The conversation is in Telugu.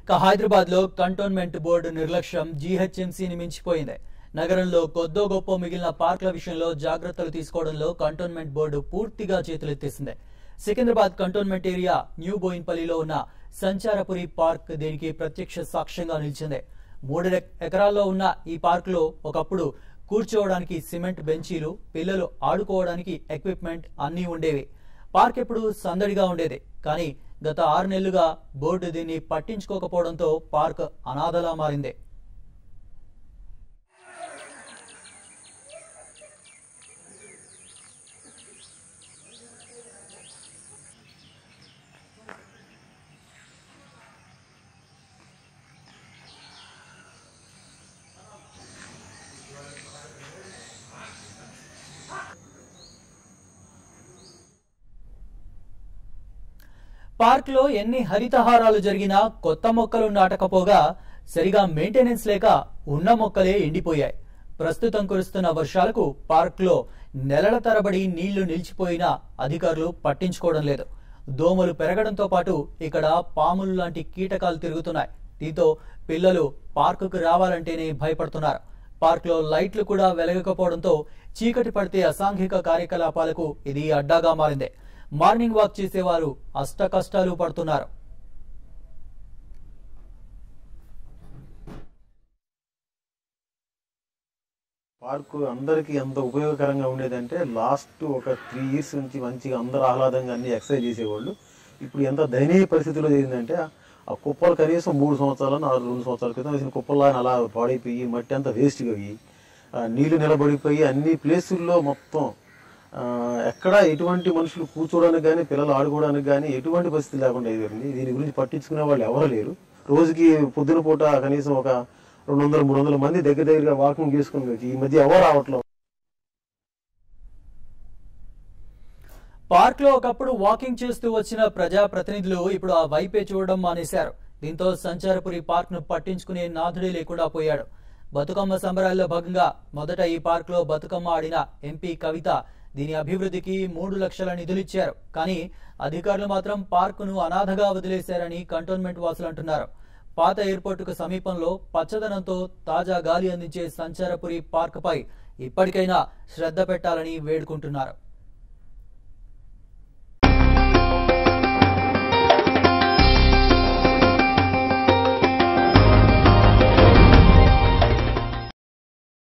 ఇక హైదరాబాద్ లో కంటోన్మెంట్ బోర్డు నిర్లక్ష్యం జీహెచ్ఎంసీని మించిపోయింది నగరంలో కొద్దో గొప్ప మిగిలిన పార్కుల విషయంలో జాగ్రత్తలు తీసుకోవడంలో కంటోన్మెంట్ బోర్డు పూర్తిగా చేతులెత్తేసింది సికింద్రాబాద్ కంటోన్మెంట్ ఏరియా న్యూ బోయిన్పల్లిలో ఉన్న సంచారపురి పార్క్ దీనికి ప్రత్యక్ష సాక్ష్యంగా నిలిచింది మూడు ఎక- ఎకరాల్లో ఉన్న ఈ పార్కులో ఒకప్పుడు కూర్చోవడానికి సిమెంట్ బెంచీలు పిల్లలు ఆడుకోవడానికి ఎక్విప్మెంట్ అన్నీ ఉండేవి పార్క్ ఎప్పుడు సందడిగా ఉండేది కానీ గత ఆరు నెలలుగా బోర్డు దీన్ని పట్టించుకోకపోవడంతో పార్క్ అనాథలా మారింది పార్క్ లో ఎన్ని హరితహారాలు జరిగినా కొత్త మొక్కలు నాటకపోగా సరిగా మెయింటెనెన్స్ లేక ఉన్న మొక్కలే ఎండిపోయాయి ప్రస్తుతం కురుస్తున్న వర్షాలకు పార్క్ లో నెలల తరబడి నీళ్లు నిలిచిపోయినా అధికారులు పట్టించుకోవడం లేదు దోమలు పెరగడంతో పాటు ఇక్కడ పాములు లాంటి కీటకాలు తిరుగుతున్నాయి దీంతో పిల్లలు పార్కుకు రావాలంటేనే భయపడుతున్నారు పార్క్ లో లైట్లు కూడా వెలగకపోవడంతో చీకటి పడితే అసాంఘిక కార్యకలాపాలకు ఇది అడ్డాగా మారింది మార్నింగ్ వాక్ చేసేవారు అష్ట కష్టాలు పడుతున్నారు పార్కు అందరికీ ఎంత ఉపయోగకరంగా ఉండేదంటే లాస్ట్ ఒక త్రీ ఇయర్స్ నుంచి మంచిగా అందరూ ఆహ్లాదంగా అన్ని ఎక్సర్సైజ్ చేసేవాళ్ళు ఇప్పుడు ఎంత దయనీయ పరిస్థితిలో జరిగిందంటే ఆ కుప్పలు కనీసం మూడు సంవత్సరాలు నాలుగు రెండు సంవత్సరాల క్రితం వేసిన కుప్పలు అలా పాడైపోయి మట్టి అంతా వేస్ట్గా అయ్యి ఆ, నీళ్లు నిలబడిపోయి అన్ని ప్లేసుల్లో మొత్తం ఆ, ఎక్కడ ఎటువంటి మనుషులు కూర్చోవడానికి కానీ పిల్లలు ఆడుకోవడానికి కానీ ఎటువంటి పరిస్థితి లేకుండా అయిపోయింది దీని గురించి పట్టించుకునే వాళ్ళు ఎవరు లేరు రోజుకి పొద్దున పూట కనీసం ఒక రెండు వందల మూడు వందల మంది దగ్గర దగ్గరగా వాకింగ్ చేసుకుని వచ్చి ఈ మధ్య ఎవరు రావట్లేదు పార్క్ లో ఒకప్పుడు వాకింగ్ చేస్తూ వచ్చిన ప్రజా ప్రతినిధులు ఇప్పుడు ఆ వైపే చూడడం మానేశారు దీంతో సంచారపురి పార్క్ ను పట్టించుకునే నాథుడే లేకుండా పోయాడు బతుకమ్మ సంబరాల్లో భాగంగా మొదట ఈ పార్క్ లో బతుకమ్మ ఆడిన ఎంపీ కవిత దీని అభివృద్ధికి మూడు లక్షల నిధులిచ్చారు కానీ అధికారులు మాత్రం పార్కును అనాథగా వదిలేశారని కంటోన్మెంట్ వాసులు అంటున్నారు పాత ఎయిర్పోర్టుకు సమీపంలో పచ్చదనంతో తాజా గాలి అందించే సంచారపురి పార్క్ పై ఇప్పటికైనా శ్రద్ధ పెట్టాలని వేడుకుంటున్నారు